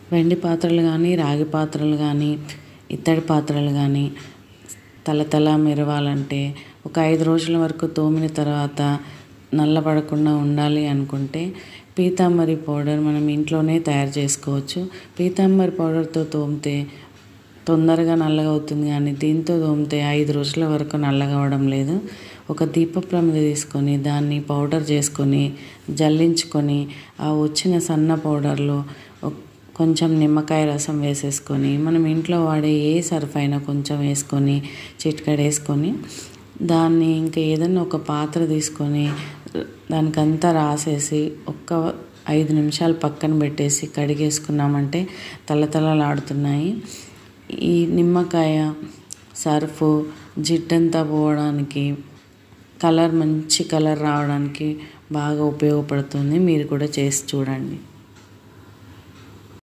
వెండి పాత్రలు కానీ రాగి పాత్రలు కానీ ఇత్తడి పాత్రలు కానీ తలతల మెరవాలంటే ఒక ఐదు రోజుల వరకు తోమిన తర్వాత నల్లబడకుండా ఉండాలి అనుకుంటే పీతాంబరి పౌడర్ మనం ఇంట్లోనే తయారు చేసుకోవచ్చు పీతాంబరి పౌడర్తో తోమితే తొందరగా నల్లగా అవుతుంది కానీ దీంతో తోమితే ఐదు రోజుల వరకు నల్లగా అవడం లేదు ఒక దీప ప్రమిద తీసుకొని దాన్ని పౌడర్ చేసుకొని జల్లించుకొని ఆ వచ్చిన సన్న పౌడర్లో కొంచెం నిమ్మకాయ రసం వేసేసుకొని మనం ఇంట్లో వాడే ఏ సర్ఫ్ అయినా కొంచెం వేసుకొని చిటికెడు వేసుకొని దాన్ని ఇంకా ఏదైనా ఒక పాత్ర తీసుకొని దానికంతా రాసేసి ఒక్క ఐదు నిమిషాలు పక్కన పెట్టేసి కడిగేసుకున్నామంటే తలతలలాడుతున్నాయి ఈ నిమ్మకాయ సర్ఫ్ జిడ్డంతా పోవడానికి కలర్ మంచి కలర్ రావడానికి బాగా ఉపయోగపడుతుంది మీరు కూడా చేసి చూడండి